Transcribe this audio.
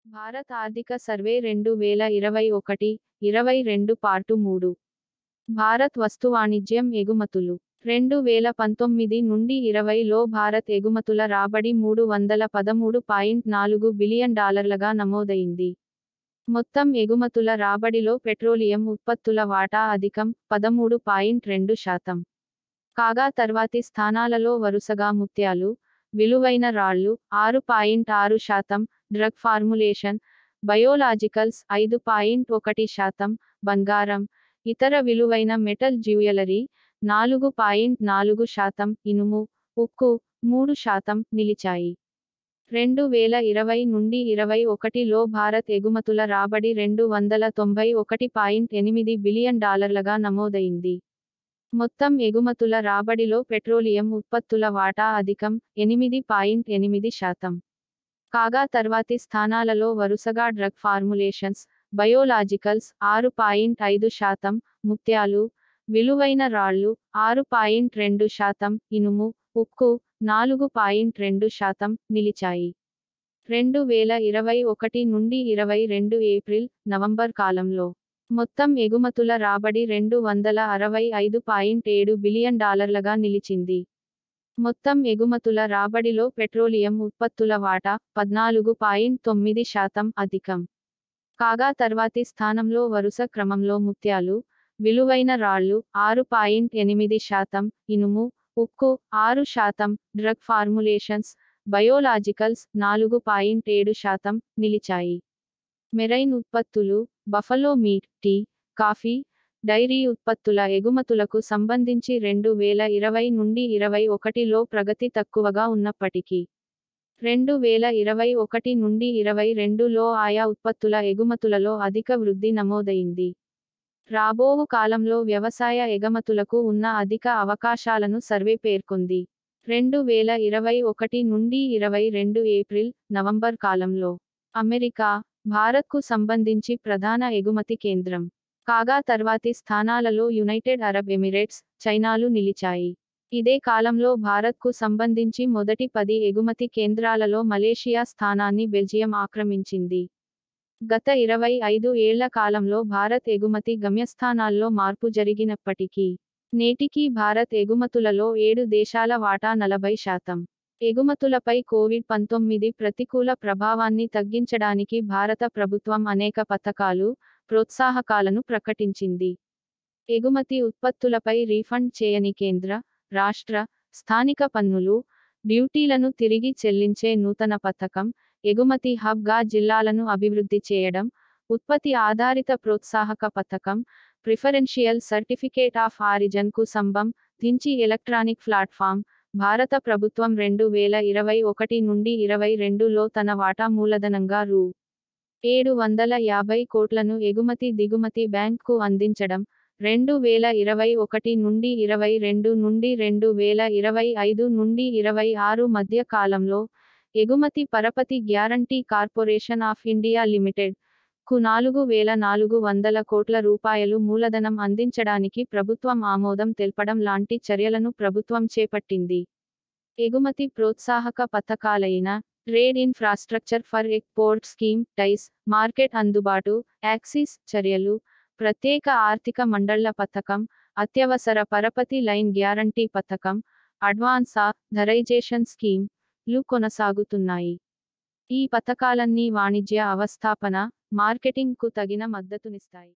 భారత్ ఆర్థిక సర్వే రెండు వేల ఇరవై ఒకటి ఇరవై రెండు పార్టు మూడు భారత్ వస్తు వాణిజ్యం ఎగుమతులు రెండు వేల పంతొమ్మిది నుండి ఇరవైలో భారత్ ఎగుమతుల రాబడి మూడు వందల పదమూడు పాయింట్ నాలుగు బిలియన్ డాలర్లగా నమోదైంది మొత్తం ఎగుమతుల రాబడిలో పెట్రోలియం ఉత్పత్తుల వాటా అధికం పదమూడు పాయింట్ రెండు శాతం కాగా తర్వాతి స్థానాలలో వరుసగా ముత్యాలు విలువైన రాళ్లు ఆరు పాయింట్ ఆరు శాతం డ్రగ్ ఫార్ములేషన్ బయోలాజికల్స్ ఐదు పాయింట్ ఒకటి శాతం బంగారం ఇతర విలువైన మెటల్ జ్యువెలరీ నాలుగు పాయింట్ నాలుగు శాతం ఇనుము ఉక్కు మూడు శాతం నిలిచాయి రెండు వేల ఇరవై నుండి ఇరవై ఒకటిలో భారత్ ఎగుమతుల రాబడి రెండు వందల తొంభై ఒకటి పాయింట్ ఎనిమిది బిలియన్ డాలర్లగా నమోదైంది మొత్తం ఎగుమతుల రాబడిలో పెట్రోలియం ఉత్పత్తుల వాటా అధికం ఎనిమిది పాయింట్ ఎనిమిది శాతం కాగా తర్వాతి స్థానాలలో వరుసగా డ్రగ్ ఫార్ములేషన్స్ బయోలాజికల్స్ ఆరు పాయింట్ ఐదు శాతం ముత్యాలు విలువైన రాళ్లు ఆరు పాయింట్ రెండు శాతం ఇనుము ఉక్కు నాలుగు పాయింట్ రెండు శాతం నిలిచాయి రెండు వేల ఇరవై ఒకటి నుండి ఇరవై రెండు ఏప్రిల్ నవంబర్ కాలంలో మొత్తం ఎగుమతుల రాబడి రెండు వందల అరవై ఐదు పాయింట్ ఏడు బిలియన్ డాలర్లగా నిలిచింది మొత్తం ఎగుమతుల రాబడిలో పెట్రోలియం ఉత్పత్తుల వాటా పద్నాలుగు పాయింట్ తొమ్మిది శాతం అధికం కాగా తర్వాతి స్థానంలో వరుస క్రమంలో ముత్యాలు విలువైన రాళ్లు ఆరు పాయింట్ ఎనిమిది శాతం ఇనుము ఉక్కు ఆరు శాతం డ్రగ్ ఫార్ములేషన్స్ బయోలాజికల్స్ నాలుగు పాయింట్ ఏడు శాతం నిలిచాయి మెరైన్ ఉత్పత్తులు buffalo meat tea coffee dairy ఉత్పత్తుల ఎగుమతులకు సంబంధించి రెండు వేల ఇరవై నుండి ఇరవై ఒకటిలో ప్రగతి తక్కువగా ఉన్నప్పటికీ రెండు వేల ఇరవై ఒకటి నుండి ఇరవై రెండులో ఆయా ఉత్పత్తుల ఎగుమతులలో అధిక వృద్ధి నమోదైంది రాబోవు కాలంలో వ్యవసాయ ఎగుమతులకు ఉన్న అధిక అవకాశాలను సర్వే పేర్కొంది రెండు వేల ఇరవై ఒకటి నుండి ఇరవై రెండు ఏప్రిల్ నవంబర్ కాలంలో అమెరికా భారత్కు సంబంధించి ప్రధాన ఎగుమతి కేంద్రం కాగా తర్వాతి స్థానాలలో యునైటెడ్ అరబ్ ఎమిరేట్స్ చైనాలు నిలిచాయి ఇదే కాలంలో భారత్కు సంబంధించి మొదటి పది ఎగుమతి కేంద్రాలలో మలేషియా స్థానాన్ని బెల్జియం ఆక్రమించింది గత ఇరవై ఐదు ఏళ్ల కాలంలో భారత్ ఎగుమతి గమ్యస్థానాల్లో మార్పు జరిగినప్పటికీ నేటికీ భారత్ ఎగుమతులలో ఏడు దేశాల వాటా నలభై శాతం ఎగుమతులపై కోవిడ్ పంతొమ్మిది ప్రతికూల ప్రభావాన్ని తగ్గించడానికి భారత ప్రభుత్వం అనేక పథకాలు ప్రోత్సాహకాలను ప్రకటించింది ఎగుమతి ఉత్పత్తులపై రీఫండ్ చేయని కేంద్ర రాష్ట్ర స్థానిక పన్నులు డ్యూటీలను తిరిగి చెల్లించే నూతన పథకం ఎగుమతి హబ్గా జిల్లాలను అభివృద్ధి చేయడం ఉత్పత్తి ఆధారిత ప్రోత్సాహక పథకం ప్రిఫరెన్షియల్ సర్టిఫికేట్ ఆఫ్ ఆరిజన్ కు సంబం దించి ఎలక్ట్రానిక్ ప్లాట్ఫామ్ భారత ప్రభుత్వం రెండు వేల ఇరవై ఒకటి నుండి ఇరవై రెండులో తన వాటా మూలధనంగా రూ ఏడు వందల యాభై కోట్లను ఎగుమతి దిగుమతి బ్యాంక్కు అందించడం రెండు వేల ఇరవై ఒకటి నుండి ఇరవై రెండు నుండి రెండు వేల ఇరవై ఐదు నుండి ఇరవై ఆరు మధ్య కాలంలో ఎగుమతి పరపతి guarantee corporation of India limited కు నాలుగు వేల నాలుగు వందల కోట్ల రూపాయలు మూలధనం అందించడానికి ప్రభుత్వం ఆమోదం తెల్పడం లాంటి చర్యలను ప్రభుత్వం చేపట్టింది ఎగుమతి ప్రోత్సాహక పథకాలైన trade infrastructure for export scheme TIES market అందుబాటు యాక్సిస్ చర్యలు ప్రత్యేక ఆర్థిక మండళ్ల పథకం అత్యవసర పరపతి లైన్ గ్యారంటీ పథకం అడ్వాన్సా ధరైజేషన్ స్కీమ్ లు కొనసాగుతున్నాయి ఈ పథకాలన్నీ వాణిజ్య అవస్థాపన మార్కెటింగ్ కు తగిన మద్దతునిస్తాయి